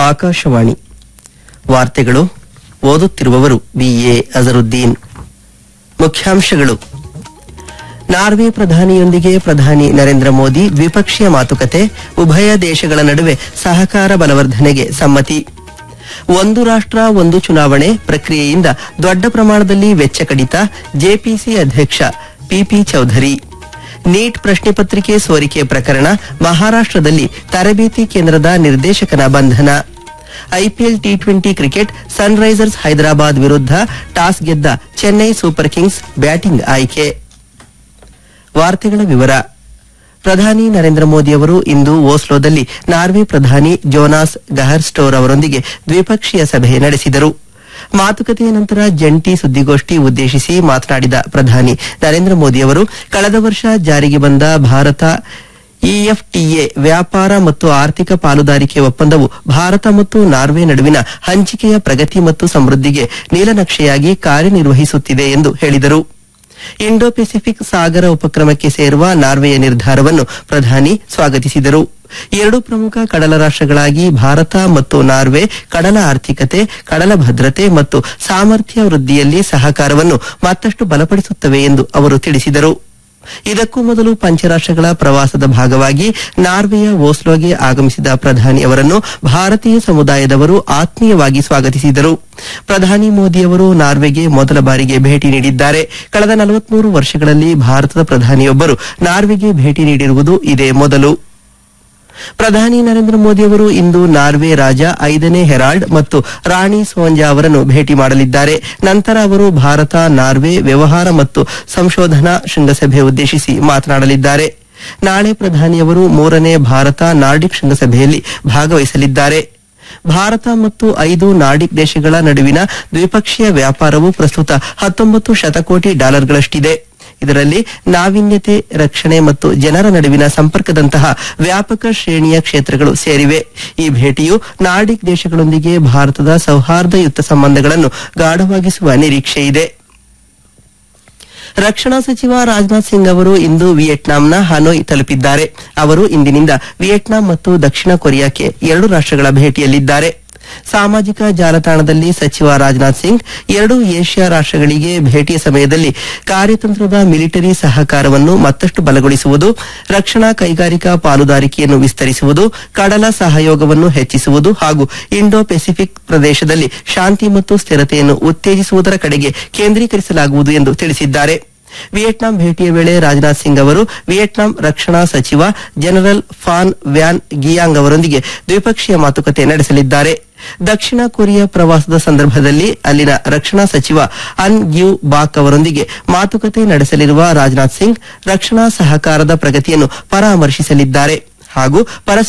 ಆಕಾಶವಾಣಿ ವಾರ್ತೆಗಳು ಓದುತ್ತಿರುವವರು ಬಿಎ ಅಜರುದ್ದೀನ್ ಮುಖ್ಯಾಂಶಗಳು ನಾರ್ವೆ ಪ್ರಧಾನಿಯೊಂದಿಗೆ ಪ್ರಧಾನಿ ನರೇಂದ್ರ ಮೋದಿ ದ್ವಿಪಕ್ಷೀಯ ಮಾತುಕತೆ ಉಭಯ ದೇಶಗಳ ನಡುವೆ ಸಹಕಾರ ಬಲವರ್ಧನೆಗೆ ಸಮ್ಮತಿ ಒಂದು ರಾಷ್ಟ್ರ ಒಂದು ಚುನಾವಣೆ ಪ್ರಕ್ರಿಯೆಯಿಂದ ದೊಡ್ಡ ಪ್ರಮಾಣದಲ್ಲಿ ವೆಚ್ಚ ಕಡಿತ ಜೆಪಿಸಿ ಅಧ್ಯಕ್ಷ ಪಿಪಿ ಚೌಧರಿ ನೀಟ್ ಪ್ರಶ್ನೆ ಪತ್ರಿಕೆ ಸೋರಿಕೆ ಪ್ರಕರಣ ಮಹಾರಾಷ್ಟ್ರದಲ್ಲಿ ತರಬೇತಿ ಕೇಂದ್ರದ ನಿರ್ದೇಶಕನ ಬಂಧನ IPL T twenty cricket Sunrisers Hyderabad ವಿರುದ್ಧ ಟಾಸ್ ಗೆದ್ದ ಚೆನ್ನೈ ಸೂಪರ್ ಕಿಂಗ್ಸ್ ಬ್ಯಾಟಿಂಗ್ ಆಯ್ಕೆ ವಾರ್ತೆಗಳ ವಿವರ ಪ್ರಧಾನಿ ನರೇಂದ್ರ ಮೋದಿ ಅವರು ಇಂದು ಓಸ್ಲೋದಲ್ಲಿ ನಾರ್ವೆ ಪ್ರಧಾನಿ ಜೋನಾಸ್ ಗಹರ್ ಸ್ಟೋರ್ ಅವರೊಂದಿಗೆ ದ್ವಿಪಕ್ಷೀಯ ಸಭೆ ನಡೆಸಿದರು ಮಾತುಕತೆಯ ನಂತರ ಜಂಟಿ ಸುದ್ದಿಗೋಷ್ಠಿ ಉದ್ದೇಶಿಸಿ ಮಾತನಾಡಿದ ಪ್ರಧಾನಿ ನರೇಂದ್ರ ಮೋದಿ ಅವರು ಕಳೆದ ವರ್ಷ ಜಾರಿಗೆ ಬಂದ ಭಾರತ ಇಎಫ್ಟಿಎ ವ್ಯಾಪಾರ ಮತ್ತು ಆರ್ಥಿಕ ಪಾಲುದಾರಿಕೆ ಒಪ್ಪಂದವು ಭಾರತ ಮತ್ತು ನಾರ್ವೆ ನಡುವಿನ ಹಂಚಿಕೆಯ ಪ್ರಗತಿ ಮತ್ತು ಸಮೃದ್ಧಿಗೆ ನೀಲನಕ್ಷೆಯಾಗಿ ಕಾರ್ಯನಿರ್ವಹಿಸುತ್ತಿದೆ ಎಂದು ಹೇಳಿದರು ಇಂಡೋ ಪೆಸಿಫಿಕ್ ಸಾಗರ ಉಪಕ್ರಮಕ್ಕೆ ಸೇರುವ ನಾರ್ವೆಯ ನಿರ್ಧಾರವನ್ನು ಪ್ರಧಾನಿ ಸ್ವಾಗತಿಸಿದರು ಎರಡು ಪ್ರಮುಖ ಕಡಲ ರಾಷ್ಟ್ರಗಳಾಗಿ ಭಾರತ ಮತ್ತು ನಾರ್ವೆ ಕಡಲ ಆರ್ಥಿಕತೆ ಕಡಲ ಭದ್ರತೆ ಮತ್ತು ಸಾಮರ್ಥ್ಯ ವೃದ್ಧಿಯಲ್ಲಿ ಸಹಕಾರವನ್ನು ಮತ್ತಷ್ಟು ಬಲಪಡಿಸುತ್ತವೆ ಎಂದು ಅವರು ತಿಳಿಸಿದರು ಇದಕ್ಕೂ ಮೊದಲು ಪಂಚರಾಷ್ಟ್ರಗಳ ಪ್ರವಾಸದ ಭಾಗವಾಗಿ ನಾರ್ವೆಯ ಓಸ್ಲೋಗೆ ಆಗಮಿಸಿದ ಪ್ರಧಾನಿ ಅವರನ್ನು ಭಾರತೀಯ ಸಮುದಾಯದವರು ಆತ್ಮೀಯವಾಗಿ ಸ್ವಾಗತಿಸಿದರು ಪ್ರಧಾನಿ ಮೋದಿ ಅವರು ನಾರ್ವೆಗೆ ಮೊದಲ ಬಾರಿಗೆ ಭೇಟಿ ನೀಡಿದ್ದಾರೆ ಕಳೆದ ನಲವತ್ಮೂರು ವರ್ಷಗಳಲ್ಲಿ ಭಾರತದ ಪ್ರಧಾನಿಯೊಬ್ಬರು ನಾರ್ವೆಗೆ ಭೇಟಿ ನೀಡಿರುವುದು ಇದೇ ಮೊದಲು ಪ್ರಧಾನಿ ನರೇಂದ್ರ ಮೋದಿ ಅವರು ಇಂದು ನಾರ್ವೆ ರಾಜ ಐದನೇ ಹೆರಾಲ್ಡ್ ಮತ್ತು ರಾಣಿ ಸೋಂಜಾ ಅವರನ್ನು ಭೇಟಿ ಮಾಡಲಿದ್ದಾರೆ ನಂತರ ಅವರು ಭಾರತ ನಾರ್ವೆ ವ್ಯವಹಾರ ಮತ್ತು ಸಂಶೋಧನಾ ಶೃಂಗಸಭೆ ಉದ್ದೇಶಿಸಿ ಮಾತನಾಡಲಿದ್ದಾರೆ ನಾಳೆ ಪ್ರಧಾನಿಯವರು ಮೂರನೇ ಭಾರತ ನಾರ್ಡಿಕ್ ಶೃಂಗಸಭೆಯಲ್ಲಿ ಭಾಗವಹಿಸಲಿದ್ದಾರೆ ಭಾರತ ಮತ್ತು ಐದು ನಾರ್ಡಿಕ್ ದೇಶಗಳ ನಡುವಿನ ದ್ವಿಪಕ್ಷೀಯ ವ್ಯಾಪಾರವು ಪ್ರಸ್ತುತ ಹತ್ತೊಂಬತ್ತು ಶತಕೋಟಿ ಡಾಲರ್ಗಳಷ್ಟಿದೆ ಇದರಲ್ಲಿ ನಾವೀನ್ಯತೆ ರಕ್ಷಣೆ ಮತ್ತು ಜನರ ನಡುವಿನ ಸಂಪರ್ಕದಂತಹ ವ್ಯಾಪಕ ಶ್ರೇಣಿಯ ಕ್ಷೇತ್ರಗಳು ಸೇರಿವೆ ಈ ಭೇಟಿಯು ನಾರ್ಡಿಕ್ ದೇಶಗಳೊಂದಿಗೆ ಭಾರತದ ಸೌಹಾರ್ದಯುತ ಸಂಬಂಧಗಳನ್ನು ಗಾಢವಾಗಿಸುವ ನಿರೀಕ್ಷೆಯಿದೆ ರಕ್ಷಣಾ ಸಚಿವ ರಾಜನಾಥ್ ಸಿಂಗ್ ಅವರು ಇಂದು ವಿಯೆಟ್ನಾಂನ ಹನೋಯ್ ತಲುಪಿದ್ದಾರೆ ಅವರು ಇಂದಿನಿಂದ ವಿಯೆಟ್ನಾಂ ಮತ್ತು ದಕ್ಷಿಣ ಕೊರಿಯಾಕ್ಕೆ ಎರಡು ರಾಷ್ಟ್ರಗಳ ಭೇಟಿಯಲ್ಲಿದ್ದಾರೆ ಸಾಮಾಜಿಕ ಜಾಲತಾಣದಲ್ಲಿ ಸಚಿವ ರಾಜನಾಥ್ ಸಿಂಗ್ ಎರಡು ಏಷ್ಯಾ ರಾಷ್ಟ್ರಗಳಿಗೆ ಭೇಟಿಯ ಸಮಯದಲ್ಲಿ ಕಾರ್ಯತಂತ್ರದ ಮಿಲಿಟರಿ ಸಹಕಾರವನ್ನು ಮತ್ತಷ್ಟು ಬಲಗೊಳಿಸುವುದು ರಕ್ಷಣಾ ಕೈಗಾರಿಕಾ ಪಾಲುದಾರಿಕೆಯನ್ನು ವಿಸ್ತರಿಸುವುದು ಕಡಲ ಸಹಯೋಗವನ್ನು ಹೆಚ್ಚಿಸುವುದು ಹಾಗೂ ಇಂಡೋ ಪೆಸಿಫಿಕ್ ಪ್ರದೇಶದಲ್ಲಿ ಶಾಂತಿ ಮತ್ತು ಸ್ಥಿರತೆಯನ್ನು ಉತ್ತೇಜಿಸುವುದರ ಕಡೆಗೆ ಕೇಂದ್ರೀಕರಿಸಲಾಗುವುದು ಎಂದು ತಿಳಿಸಿದ್ದಾರೆ ವಿಯೆಟ್ನಾಂ ಭೇಟಿಯ ವೇಳೆ ರಾಜನಾಥ್ ಸಿಂಗ್ ಅವರು ವಿಯೆಟ್ನಾಂ ರಕ್ಷಣಾ ಸಚಿವ ಜನರಲ್ ಫಾನ್ ವ್ಯಾನ್ ಗಿಯಾಂಗ್ ಅವರೊಂದಿಗೆ ದ್ವಿಪಕ್ಷೀಯ ಮಾತುಕತೆ ನಡೆಸಲಿದ್ದಾರೆ ದಕ್ಷಿಣ ಕೊರಿಯಾ ಪ್ರವಾಸದ ಸಂದರ್ಭದಲ್ಲಿ ಅಲ್ಲಿನ ರಕ್ಷಣಾ ಸಚಿವ ಅನ್ ಗ್ಯೂ ಬಾಕ್ ಅವರೊಂದಿಗೆ ಮಾತುಕತೆ ನಡೆಸಲಿರುವ ರಾಜನಾಥ್ ಸಿಂಗ್ ರಕ್ಷಣಾ ಸಹಕಾರದ ಪ್ರಗತಿಯನ್ನು ಪರಾಮರ್ಶಿಸಲಿದ್ದಾರೆ ಹಾಗೂ ಪರಸ್ಪರ